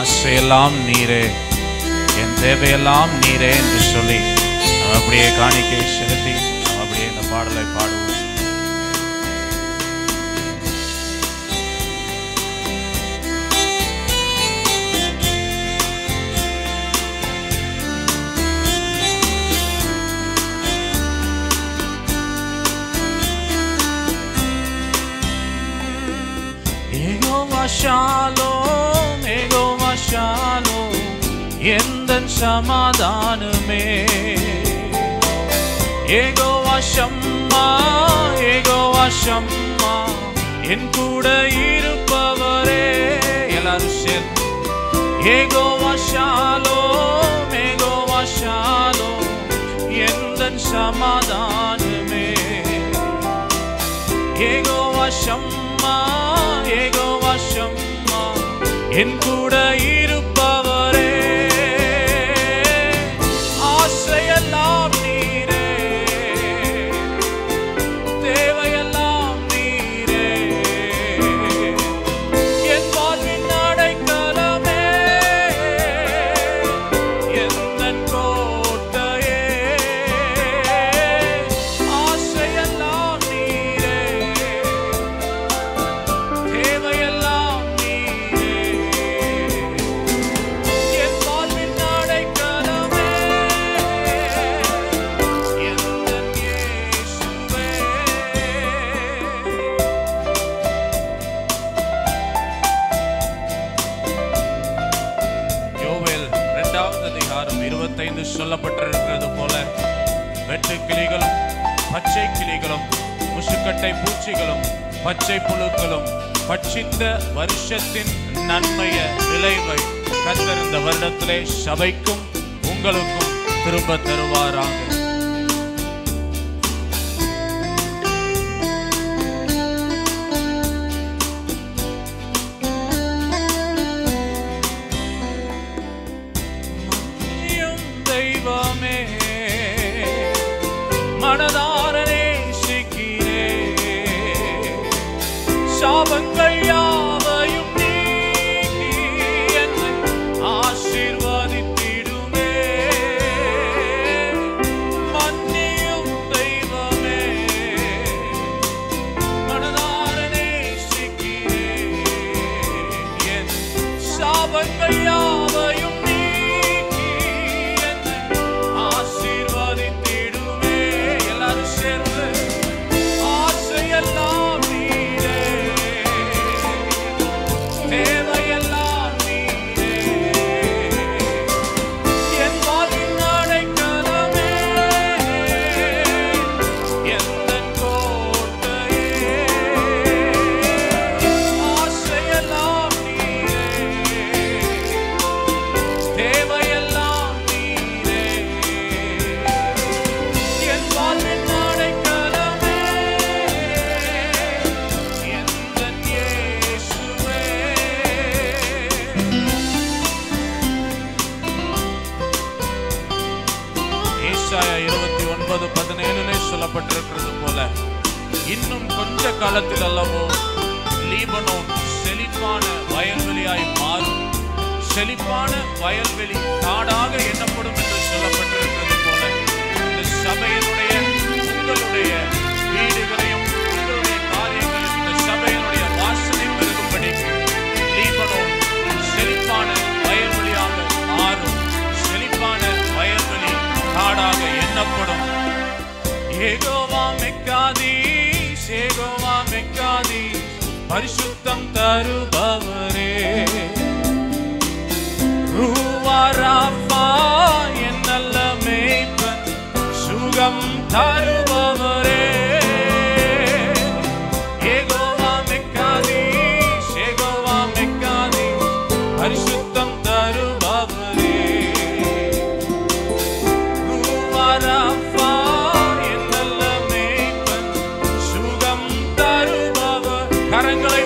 ஆசையெல்லாம் நீரே என் தேவையெல்லாம் நீரே என்று சொல்லி நம்ம அப்படியே காணிக்கை செலுத்தி நம்ம அப்படியே இந்த பாடலை பாடுவோம் ஏகோவா ஷாலோம் ஏகோவா ஷாலோம் எந்தன் சமாதானமே ஏகோவா ஷம்மா ஏகோவா ஷம்மா என் கூட இருப்பவரே எல்லாரும் சேர்ந்து ஏகோவா ஷாலோம் ஏகோவா ஷாலோம் எந்தன் சமாதானமே ஏகோவா ஷம்மா ஏகோவா ஷம்மா என் கூட இருப்பவரே ஆசையெல்லாம் நீரே தேவையெல்லாம் நீரே என் வாழ்வின் அடைக்கலமே எந்தன் கோட்டையே ஆசையெல்லாம் நீரே தேவையெல்லாம் நீரே என் வாழ்வின் அடைக்கலமே எந்தன் இயேசுவே யோவேல் இரண்டாவது அதிகாரம் இருபத்தைந்து சொல்லப்பட்டிருக்கிறது போல வெட்டு கிளிகளும் பச்சை கிளிகளும் முசுக்கட்டை பூச்சிகளும் பச்சை புழுக்களும் பட்சித்த வருஷத்தின் நன்மைய விளைவை கத்தர் இந்த வருடத்திலே சபைக்கும் உங்களுக்கும் திரும்ப தருவாராக நீயும் தெய்வமே மனதார நேசிக்கிறே சாபங்கள் யாவையும் நீக்கி என்னை ஆசீர்வதித்திடுமே மன்னியும் தெய்வமே மனதார நேசிக்கிறே என் சாபங்கள் யாவையும் நீக்கி என்னை ஆசீர்வதித்திடுமே எல்லாரும் சேர்ந்து ஆசையெல்லாம் நீரே தேவையெல்லாம் நீரே என் வாழ்வின் அடைக்கலமே எந்தன் கோட்டையே ஆசையெல்லாம் நீரே தேவையெல்லாம் நீரே என் வாழ்வின் அடைக்கலமே எந்தன் இயேசுவே ஏசாயா இருபத்தி ஒன்பது பதினேழுலே சொல்லப்பட்டிருக்கிறது போல இன்னும் கொஞ்ச காலத்தில் அல்லவோ லீபனோன் செழிப்பான வயல்வெளியாய் மாறும் செழிப்பான வயல்வெளி காடாக எண்ணப்படும் என்று சொல்லப்பட்டிருக்கிறது போல இந்த சபையினுடைய உங்களுடைய வீடுகளையும் உங்களுடைய காரியங்களையும் இந்த சபையினுடைய வாசனை பெருகும்படிக்கு லீபனோன் செழிப்பான வயல்வெளியாக மாறும் செழிப்பான வயல்வெளி காடாக எண்ணப்படும் ஏகோவா மெக்காதி சேகோவா மெக்காதி பரிசுத்தம் தருபவரே ரூவாராஃபா என் நல்ல மேய்ப்பன் சுகம் தருபவரே ஏகோவா மெக்காதி சேகோவா மெக்காதி பரிசுத்தம் தருபவரே ரூவாராஃபா என் நல்ல மேய்ப்பன் சுகம் தருபவர் கரங்களை